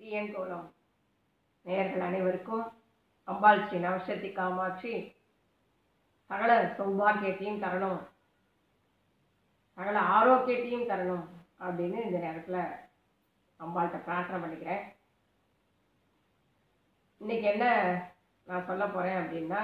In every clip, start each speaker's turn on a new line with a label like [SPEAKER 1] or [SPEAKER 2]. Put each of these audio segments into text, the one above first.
[SPEAKER 1] TN கோலம் நேயர்கள் அனைவருக்கும் அம்பாள் ஸ்ரீ நவசக்தி காமாட்சி சகல சௌபாகியத்தையும் தரணும் சகல ஆரோக்கியத்தையும் தரணும் அப்படின்னு இந்த நேரத்தில் அம்பாள்கிட்ட பிரார்த்தனை பண்ணிக்கிறேன் இன்னைக்கு என்ன நான் சொல்ல போகிறேன் அப்படின்னா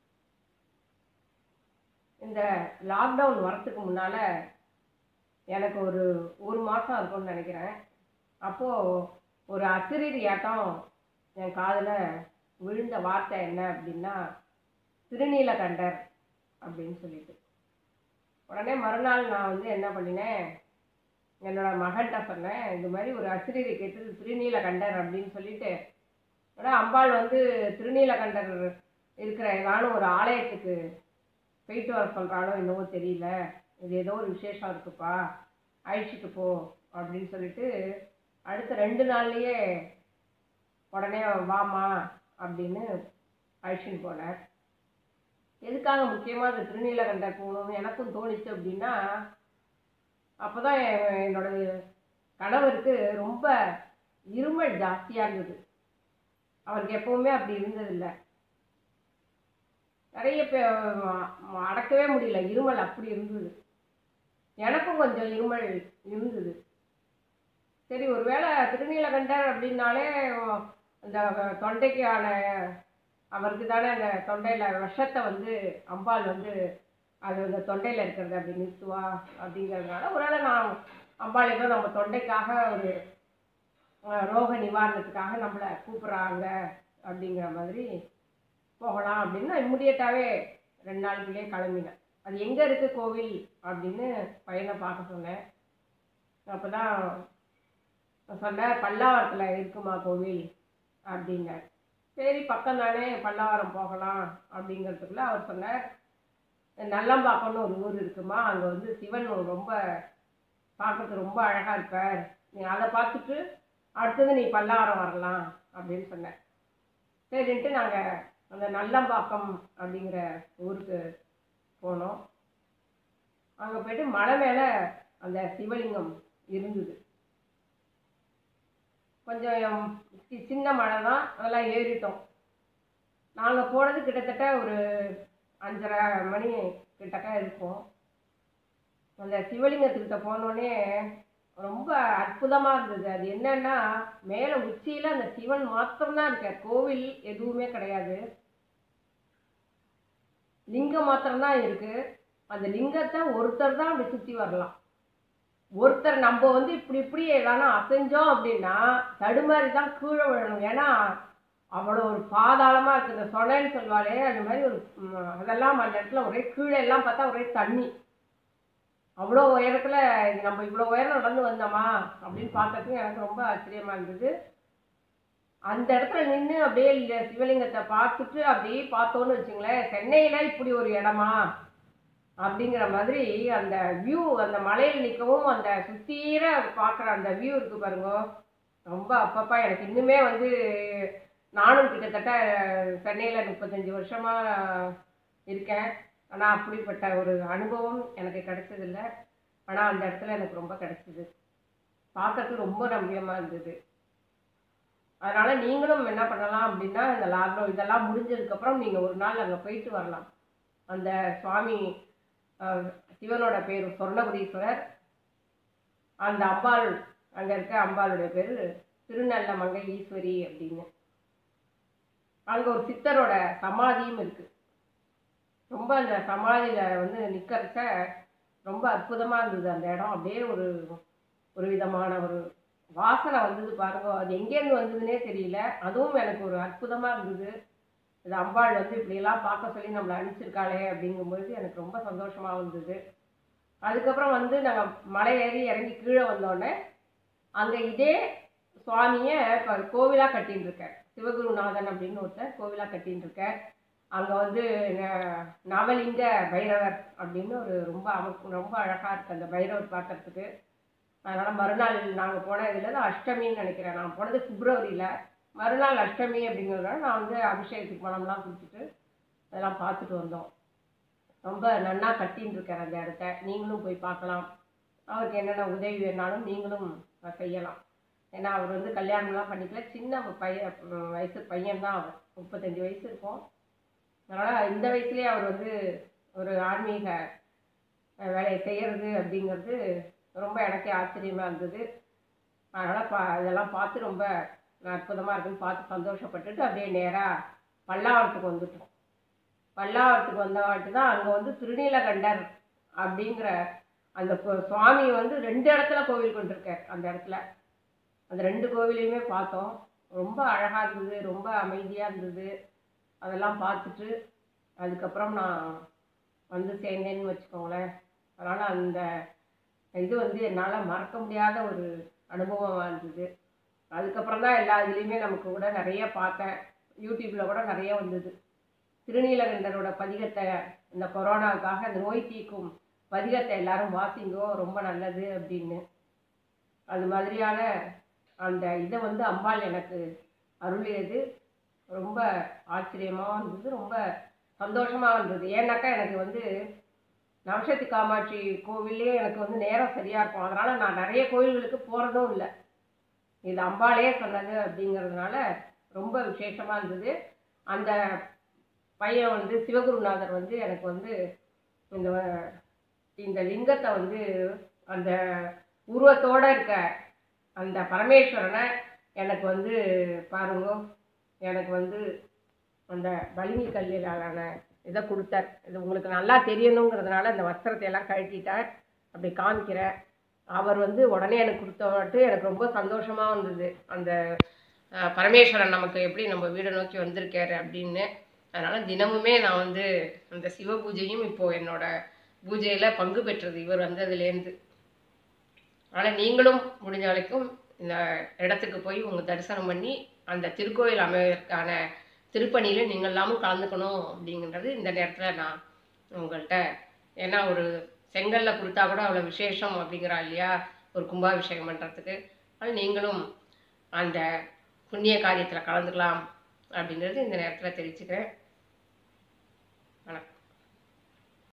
[SPEAKER 1] இந்த லாக்டவுன் வரத்துக்கு முன்னால் எனக்கு ஒரு ஒரு மாதம் இருக்கும்னு நினைக்கிறேன் அப்போது ஒரு அசிரீரியாட்டம் என் காதில் விழுந்த வார்த்தை என்ன அப்படின்னா திருநீலகண்டர் அப்படின்னு சொல்லிட்டு உடனே மறுநாள் நான் வந்து என்ன பண்ணினேன் என்னோட மகன்கிட்ட சொன்னேன் இந்த மாதிரி ஒரு அசிரீரி கேட்டு திருநீலகண்டர் அப்படின்னு சொல்லிட்டு உடனே அம்பாள் வந்து திருநீலகண்டர் இருக்கிற ஏதானும் ஒரு ஆலயத்துக்கு போயிட்டு வர சொல்கிறாளோ என்னவோ தெரியல இது ஏதோ ஒரு விசேஷம் இருக்குப்பா அழிச்சிட்டு போ அப்படின்னு சொல்லிட்டு அடுத்த ரெண்டு நாள்லயே உடனே வாமா அப்படின்னு அழிச்சின்னு போனேன் எதுக்காக முக்கியமாக அந்த திருநீலகண்டர் போகணும்னு எனக்கும் தோணுச்சு அப்படின்னா அப்போ தான் என்னோட கணவருக்கு ரொம்ப இருமல் ஜாஸ்தியாக இருந்தது அவருக்கு எப்பவுமே அப்படி இருந்ததில்லை நிறைய பே ம- அடக்கவே முடியல இருமல் அப்படி இருந்தது எனக்கும் கொஞ்சம் இருமல் இருந்தது சரி ஒருவேளை திருநீலகண்டர் அப்படின்னாலே அந்த தொண்டைக்கான அவருக்கு தானே அந்த தொண்டையில் விஷத்தை வந்து அம்பாள் வந்து அது அந்த தொண்டையில் இருக்கிறது அப்படி நிறுத்துவா அப்படிங்கிறதுனால ஒருவேளை நான் அம்பாள் ஏதோ நம்ம தொண்டைக்காக ஒரு அஹ், ரோக நிவாரணத்துக்காக நம்மளை கூப்பிட்றாங்க அப்படிங்கிற மாதிரி போகலாம் அப்படின்னு நான் இம்மிடியட்டாகவே ரெண்டு நாளுக்குள்ளேயே கிளம்பினேன் அது எங்கே இருக்குது கோவில் அப்படின்னு பையனை பார்க்க சொன்னேன் அப்போ தான் சொன்னேன் பல்லாவரத்தில் இருக்குமா கோவில் அப்படின்னார் சரி பக்கம் தானே பல்லாவரம் போகலாம் அப்படிங்கிறதுக்குள்ள அவர் சொன்னார் நல்லம்பாக்கம்னு ஒரு ஊர் இருக்குமா அங்கே வந்து சிவன் ரொம்ப பார்க்கறதுக்கு ரொம்ப அழகாக இருப்பார் நீ அதை பார்த்துட்டு அடுத்தது நீ பல்லாவரம் வரலாம் அப்படின்னு சொன்னேன் சரின்ட்டு நாங்கள் அந்த நல்லம்பாக்கம் அப்படிங்கிற ஊருக்கு போனோம் அங்கே போயிட்டு மலை மேலே அந்த சிவலிங்கம் இருந்தது கொஞ்சம் சி- சின்ன மழை தான் அதெல்லாம் ஏறிட்டோம் நாங்கள் போனது கிட்டத்தட்ட ஒரு அஞ்சரை மணி கிட்டக்க இருக்கும் அந்த சிவலிங்கத்துக்கிட்ட போனோடனே ரொம்ப அற்புதமாக இருந்தது அது என்னன்னா மேலே உச்சியில் அந்த சிவன் மாத்திரம்தான் இருக்கார் கோவில் எதுவுமே கிடையாது லிங்கம் மாத்திரம்தான் இருக்கு அந்த லிங்கத்தை ஒருத்தர் தான் அப்படி சுற்றி வரலாம் ஒருத்தர் நம்ம வந்து இப்படி இப்படி ஏதானா அசைஞ்சோம் அப்படின்னா தடுமாறி தான் கீழே விழணும் ஏன்னா அவ்வளோ ஒரு பாதாளமாக இருக்குது இந்த சொலைன்னு சொல்லுவாளே அது மாதிரி ஒரு ம், அதெல்லாம் அந்த இடத்துல ஒரே கீழே எல்லாம் பார்த்தா ஒரே தண்ணி அவ்வளோ உயரத்தில் நம்ம இவ்வளோ உயரம் நடந்து வந்தோமா அப்படின்னு பார்க்கறதுக்கு எனக்கு ரொம்ப ஆச்சரியமாக இருந்தது அந்த இடத்துல நின்று அப்படியே இல்ல- சிவலிங்கத்தை பார்த்துட்டு அப்படியே பார்த்தோன்னு வச்சுங்களேன் சென்னையில் இப்படி ஒரு இடமா அப்படிங்கிற மாதிரி அந்த வியூ அந்த மலையில் நிற்கவும் அந்த சுத்தீர பார்க்குற அந்த வியூ இருக்கு பாருங்க ரொம்ப அப்பப்பா எனக்கு இன்னுமே வந்து நானும் கிட்டத்தட்ட சென்னையில் முப்பத்தஞ்சு வருஷமாக இருக்கேன் ஆனால் அப்படிப்பட்ட ஒரு அனுபவம் எனக்கு கிடைச்சதில்ல ஆனால் அந்த இடத்துல எனக்கு ரொம்ப கிடைச்சிது பார்க்கறதுக்கு ரொம்ப ரம்மியமாக இருந்தது அதனால் நீங்களும் என்ன பண்ணலாம் அப்படின்னா இந்த லாக்டவுன் இதெல்லாம் முடிஞ்சதுக்கப்புறம் நீங்கள் ஒரு நாள் அங்கே போயிட்டு வரலாம் அந்த சுவாமி அஹ், சிவனோட பேர் சொர்ணபுரீஸ்வரர் அந்த அம்பாள் அங்கே இருக்க அம்பாளுடைய பேர் திருநல்ல மங்கை ஈஸ்வரி அப்படின்னு அங்கே ஒரு சித்தரோட சமாதியும் இருக்கு ரொம்ப அந்த சமாதியில் வந்து நிற்கிறச்ச ரொம்ப அற்புதமாக இருந்தது அந்த இடம் அப்படியே ஒரு ஒரு விதமான ஒரு வாசனை வந்தது பாருங்க அது எங்கேருந்து வந்ததுன்னே தெரியல அதுவும் எனக்கு ஒரு அற்புதமாக இருந்தது இது அம்பாள் வந்து இப்படியெல்லாம் பார்க்க சொல்லி நம்மளை அனுப்பிச்சிருக்காளே அப்படிங்கும்பொழுது எனக்கு ரொம்ப சந்தோஷமாக இருந்தது அதுக்கப்புறம் வந்து நாங்கள் மலை ஏறி இறங்கி கீழே வந்தோடனே அங்கே இதே சுவாமியை இப்போ கோவிலாக கட்டின்னு இருக்கார் சிவகுருநாதன் அப்படின்னு ஒருத்தர் கோவிலாக கட்டின்னு இருக்கார் அங்கே வந்து ந- நவலிங்க பைரவர் அப்படின்னு ஒரு ரொம்ப அவ- ரொம்ப அழகாக இருக்கு அந்த பைரவர் பார்க்கறதுக்கு அதனால் மறுநாள் நாங்கள் போன இதில் தான் அஷ்டமின்னு நினைக்கிறேன் நான் போனது பிப்ரவரியில் மறுநாள் அஷ்டமி அப்படிங்கிறதுனால நான் வந்து அபிஷேகத்துக்கு பணம்லாம் கொடுத்துட்டு அதெல்லாம் பார்த்துட்டு வந்தோம் ரொம்ப நன்னா கட்டின்னு இருக்கார் அந்த இடத்த நீங்களும் போய் பார்க்கலாம் அவருக்கு என்னென்ன உதவி வேணாலும் நீங்களும் அஹ், செய்யலாம் ஏன்னா அவர் வந்து கல்யாணம்லாம் பண்ணிக்கல சின்ன பையன் உம், வயசு பையன்தான் அவர் முப்பத்தஞ்சு வயசு இருக்கும் அதனால் இந்த வயசுலேயே அவர் வந்து ஒரு ஆன்மீக அஹ், வேலையை செய்கிறது அப்படிங்கிறது ரொம்ப எனக்கே ஆச்சரியமாக இருந்தது அதனால் பா இதெல்லாம் பார்த்து ரொம்ப அற்புதமாக இருக்குன்னு பார்த்து சந்தோஷப்பட்டுட்டு அப்படியே நேராக பல்லாவரத்துக்கு வந்துட்டோம் பல்லாவரத்துக்கு வந்தவாட்டு தான் அங்கே வந்து திருநீலகண்டர் அப்படிங்கிற அந்த கோ- சுவாமி வந்து ரெண்டு இடத்துல கோவில் கொண்டிருக்கார் அந்த இடத்துல அந்த ரெண்டு கோவிலையுமே பார்த்தோம் ரொம்ப அழகாக இருந்தது ரொம்ப அமைதியாக இருந்தது அதெல்லாம் பார்த்துட்டு அதுக்கப்புறம் நான் வந்து சேர்ந்தேன்னு வச்சுக்கோங்களேன் அதனால் அந்த இது வந்து என்னால் மறக்க முடியாத ஒரு அனுபவமாக இருந்தது அதுக்கப்புறம் தான் எல்லா இதுலேயுமே நமக்கு கூட நிறைய பார்த்தேன் யூடியூப்பில் கூட நிறைய வந்தது திருநீலகண்டரோட பதிகத்தை இந்த கொரோனாவுக்காக அந்த நோய் தீர்க்கும் பதிகத்தை எல்லாரும் வாசிங்கோ ரொம்ப நல்லது அப்படின்னு அது மாதிரியான அந்த இதை வந்து அம்பாள் எனக்கு அருளியது ரொம்ப ஆச்சரியமாக இருந்தது ரொம்ப சந்தோஷமாக இருந்தது ஏன்னாக்கா எனக்கு வந்து நவசக்தி காமாட்சி கோவிலே எனக்கு வந்து நேரம் சரியாக இருக்கும் அதனால் நான் நிறைய கோயில்களுக்கு போகிறதும் இல்லை இது அம்பாளே சொன்னது அப்படிங்கிறதுனால ரொம்ப விசேஷமாக இருந்தது அந்த பையன் வந்து சிவகுருநாதர் வந்து எனக்கு வந்து இந்த இந்த லிங்கத்தை வந்து அந்த உருவத்தோட இருக்க அந்த பரமேஸ்வரனை எனக்கு வந்து பாருங்க எனக்கு வந்து அந்த வலிமை கல்லிலான இதை கொடுத்தார் இது உங்களுக்கு நல்லா தெரியணுங்கிறதுனால இந்த வஸ்திரத்தை எல்லாம் கழட்டிட்டார் அப்படி காமிக்கிறேன் அவர் வந்து உடனே எனக்கு கொடுத்தவாட்டு எனக்கு ரொம்ப சந்தோஷமாக இருந்தது அந்த அஹ், பரமேஸ்வரன் நமக்கு எப்படி நம்ம வீடை நோக்கி வந்திருக்காரு அப்படின்னு அதனால் தினமுமே நான் வந்து அந்த சிவ பூஜையும் இப்போது என்னோட பூஜையில் பங்கு பெற்றது இவர் வந்ததுலேருந்து அதனால் நீங்களும் முடிஞ்ச வரைக்கும் இந்த இடத்துக்கு போய் உங்கள் தரிசனம் பண்ணி அந்த திருக்கோயில் அமைவதற்கான திருப்பணியில் நீங்கள் எல்லாமும் கலந்துக்கணும் அப்படிங்கிறது இந்த நேரத்தில் நான் உங்கள்கிட்ட ஏன்னா ஒரு செங்கல்ல கொடுத்தா கூட அவ்வளோ விசேஷம் அப்படிங்கிறா இல்லையா ஒரு கும்பாபிஷேகம் பண்ணுறதுக்கு அது நீங்களும் அந்த புண்ணிய காரியத்தில் கலந்துக்கலாம் அப்படிங்கிறது இந்த நேரத்தில் தெரிவிச்சுக்கிறேன்